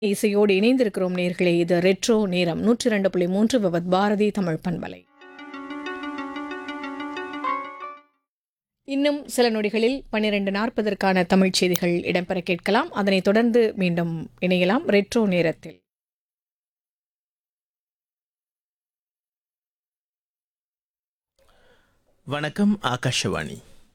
இசையோடு இணைந்திருக்கிறோம் நேர்களே இது ரெட்ரோ நேரம் நூற்றி இரண்டு புள்ளி மூன்று விவத் பாரதி தமிழ் பண்பலை இன்னும் சில நொடிகளில் பன்னிரண்டு நாற்பதற்கான தமிழ்ச் செய்திகள் இடம்பெற கேட்கலாம் அதனைத் தொடர்ந்து மீண்டும் இணையலாம் ரெட்ரோ நேரத்தில் வணக்கம் ஆகாஷவாணி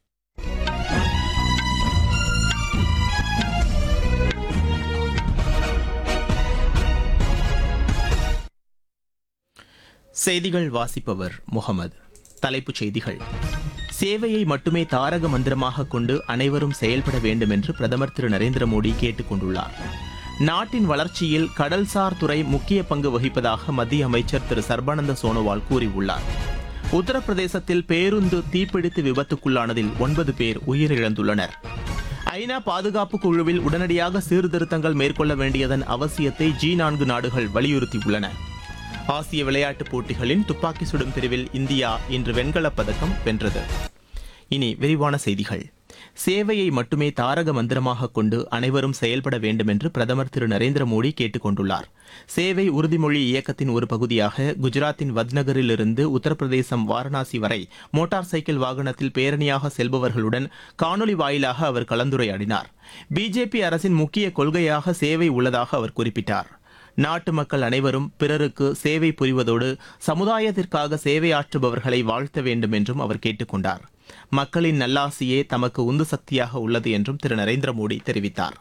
செய்திகள் வாசிப்பவர் முகமது தலைப்புச் செய்திகள் சேவையை மட்டுமே தாரக மந்திரமாக கொண்டு அனைவரும் செயல்பட வேண்டும் என்று பிரதமர் திரு நரேந்திர மோடி கேட்டுக் கொண்டுள்ளார் நாட்டின் வளர்ச்சியில் கடல்சார் துறை முக்கிய பங்கு வகிப்பதாக மத்திய அமைச்சர் திரு சர்பானந்த சோனோவால் கூறியுள்ளார் உத்தரப்பிரதேசத்தில் பேருந்து தீப்பிடித்து விபத்துக்குள்ளானதில் ஒன்பது பேர் உயிரிழந்துள்ளனர் ஐநா பாதுகாப்பு குழுவில் உடனடியாக சீர்திருத்தங்கள் மேற்கொள்ள வேண்டியதன் அவசியத்தை ஜி நான்கு நாடுகள் வலியுறுத்தியுள்ளன ஆசிய விளையாட்டுப் போட்டிகளின் துப்பாக்கி சுடும் பிரிவில் இந்தியா இன்று வெண்கலப் பதக்கம் வென்றது இனி விரிவான செய்திகள் சேவையை மட்டுமே தாரக மந்திரமாக கொண்டு அனைவரும் செயல்பட வேண்டும் என்று பிரதமர் திரு நரேந்திர மோடி கேட்டுக் கொண்டுள்ளார் சேவை உறுதிமொழி இயக்கத்தின் ஒரு பகுதியாக குஜராத்தின் வத்நகரிலிருந்து உத்தரப்பிரதேசம் வாரணாசி வரை மோட்டார் சைக்கிள் வாகனத்தில் பேரணியாக செல்பவர்களுடன் காணொலி வாயிலாக அவர் கலந்துரையாடினார் பிஜேபி அரசின் முக்கிய கொள்கையாக சேவை உள்ளதாக அவர் குறிப்பிட்டார் நாட்டு மக்கள் அனைவரும் பிறருக்கு சேவை புரிவதோடு சமுதாயத்திற்காக சேவையாற்றுபவர்களை வாழ்த்த வேண்டும் என்றும் அவர் கேட்டுக்கொண்டார் மக்களின் நல்லாசியே தமக்கு உந்து சக்தியாக உள்ளது என்றும் திரு நரேந்திர மோடி தெரிவித்தார்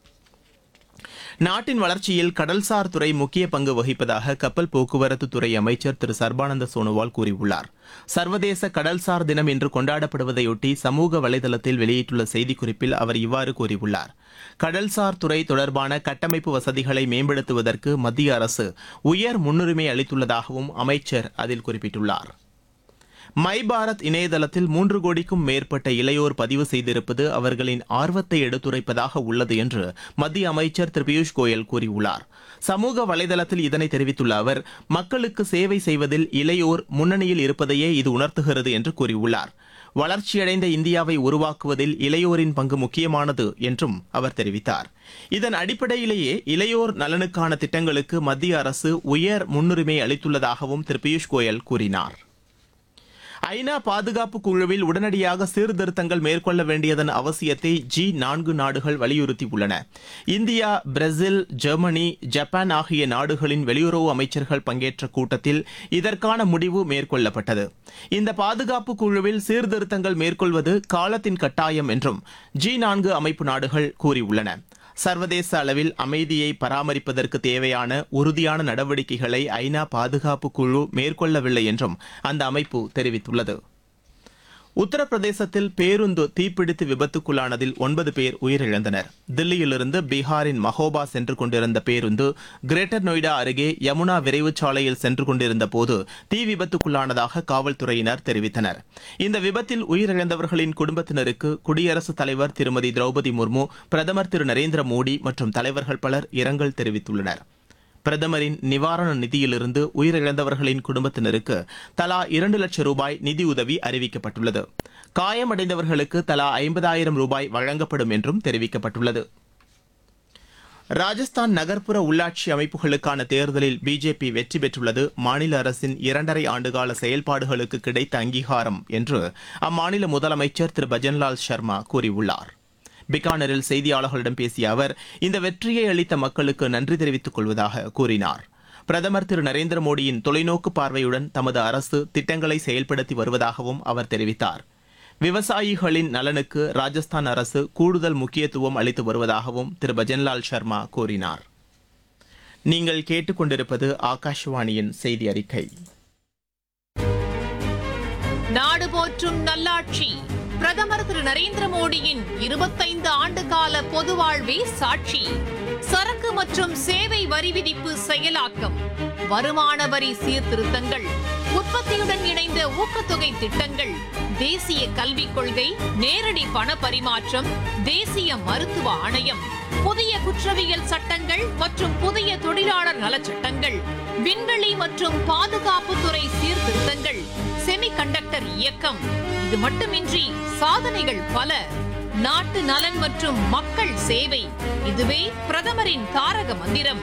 நாட்டின் வளர்ச்சியில் கடல்சார் துறை முக்கிய பங்கு வகிப்பதாக கப்பல் போக்குவரத்து துறை அமைச்சர் திரு சர்பானந்த சோனோவால் கூறியுள்ளார் சர்வதேச கடல்சார் தினம் இன்று கொண்டாடப்படுவதையொட்டி சமூக வலைதளத்தில் வெளியிட்டுள்ள செய்திக்குறிப்பில் அவர் இவ்வாறு கூறியுள்ளார் கடல்சார் துறை தொடர்பான கட்டமைப்பு வசதிகளை மேம்படுத்துவதற்கு மத்திய அரசு உயர் முன்னுரிமை அளித்துள்ளதாகவும் அமைச்சர் அதில் குறிப்பிட்டுள்ளார் மை பாரத் இணையதளத்தில் மூன்று கோடிக்கும் மேற்பட்ட இளையோர் பதிவு செய்திருப்பது அவர்களின் ஆர்வத்தை எடுத்துரைப்பதாக உள்ளது என்று மத்திய அமைச்சர் திரு பியூஷ் கோயல் கூறியுள்ளார் சமூக வலைதளத்தில் இதனை தெரிவித்துள்ள அவர் மக்களுக்கு சேவை செய்வதில் இளையோர் முன்னணியில் இருப்பதையே இது உணர்த்துகிறது என்று கூறியுள்ளார் வளர்ச்சியடைந்த இந்தியாவை உருவாக்குவதில் இளையோரின் பங்கு முக்கியமானது என்றும் அவர் தெரிவித்தார் இதன் அடிப்படையிலேயே இளையோர் நலனுக்கான திட்டங்களுக்கு மத்திய அரசு உயர் முன்னுரிமை அளித்துள்ளதாகவும் திரு பியூஷ் கோயல் கூறினார் ஐநா பாதுகாப்பு குழுவில் உடனடியாக சீர்திருத்தங்கள் மேற்கொள்ள வேண்டியதன் அவசியத்தை ஜி நான்கு நாடுகள் வலியுறுத்தியுள்ளன இந்தியா பிரேசில் ஜெர்மனி ஜப்பான் ஆகிய நாடுகளின் வெளியுறவு அமைச்சர்கள் பங்கேற்ற கூட்டத்தில் இதற்கான முடிவு மேற்கொள்ளப்பட்டது இந்த பாதுகாப்பு குழுவில் சீர்திருத்தங்கள் மேற்கொள்வது காலத்தின் கட்டாயம் என்றும் ஜி நான்கு அமைப்பு நாடுகள் கூறியுள்ளன சர்வதேச அளவில் அமைதியை பராமரிப்பதற்கு தேவையான உறுதியான நடவடிக்கைகளை ஐநா பாதுகாப்பு குழு மேற்கொள்ளவில்லை என்றும் அந்த அமைப்பு தெரிவித்துள்ளது உத்தரப்பிரதேசத்தில் பேருந்து தீப்பிடித்து விபத்துக்குள்ளானதில் ஒன்பது பேர் உயிரிழந்தனர் தில்லியிலிருந்து பீகாரின் மஹோபா சென்று கொண்டிருந்த பேருந்து கிரேட்டர் நொய்டா அருகே யமுனா விரைவுச் சாலையில் சென்று கொண்டிருந்த போது தீ விபத்துக்குள்ளானதாக காவல்துறையினர் தெரிவித்தனர் இந்த விபத்தில் உயிரிழந்தவர்களின் குடும்பத்தினருக்கு குடியரசுத் தலைவர் திருமதி திரௌபதி முர்மு பிரதமர் திரு நரேந்திர மோடி மற்றும் தலைவர்கள் பலர் இரங்கல் தெரிவித்துள்ளனர் பிரதமரின் நிவாரண நிதியிலிருந்து உயிரிழந்தவர்களின் குடும்பத்தினருக்கு தலா இரண்டு லட்சம் ரூபாய் நிதியுதவி அறிவிக்கப்பட்டுள்ளது காயமடைந்தவர்களுக்கு தலா ஐம்பதாயிரம் ரூபாய் வழங்கப்படும் என்றும் தெரிவிக்கப்பட்டுள்ளது ராஜஸ்தான் நகர்ப்புற உள்ளாட்சி அமைப்புகளுக்கான தேர்தலில் பிஜேபி வெற்றி பெற்றுள்ளது மாநில அரசின் இரண்டரை ஆண்டுகால செயல்பாடுகளுக்கு கிடைத்த அங்கீகாரம் என்று அம்மாநில முதலமைச்சர் திரு பஜன்லால் சர்மா கூறியுள்ளார் பிகானரில் செய்தியாளர்களிடம் பேசிய அவர் இந்த வெற்றியை அளித்த மக்களுக்கு நன்றி தெரிவித்துக் கொள்வதாக கூறினார் பிரதமர் திரு நரேந்திர மோடியின் தொலைநோக்கு பார்வையுடன் தமது அரசு திட்டங்களை செயல்படுத்தி வருவதாகவும் அவர் தெரிவித்தார் விவசாயிகளின் நலனுக்கு ராஜஸ்தான் அரசு கூடுதல் முக்கியத்துவம் அளித்து வருவதாகவும் திரு பஜன்லால் சர்மா கூறினார் நீங்கள் கேட்டுக்கொண்டிருப்பது ஆகாஷவாணியின் செய்தி அறிக்கை நாடு போற்றும் நல்லாட்சி பிரதமர் திரு நரேந்திர மோடியின் இருபத்தைந்து ஆண்டு கால பொது வாழ்வே சாட்சி சரக்கு மற்றும் சேவை வரி விதிப்பு செயலாக்கம் வருமான வரி சீர்திருத்தங்கள் உற்பத்தியுடன் இணைந்த ஊக்கத்தொகை திட்டங்கள் தேசிய கல்விக் கொள்கை நேரடி பண பரிமாற்றம் தேசிய மருத்துவ ஆணையம் புதிய குற்றவியல் சட்டங்கள் மற்றும் புதிய தொழிலாளர் நலச்சட்டங்கள் விண்வெளி மற்றும் பாதுகாப்புத்துறை சீர்திருத்தங்கள் செமிகண்டக்டர் இயக்கம் இது மட்டுமின்றி சாதனைகள் பல நாட்டு நலன் மற்றும் மக்கள் சேவை இதுவே பிரதமரின் தாரக மந்திரம்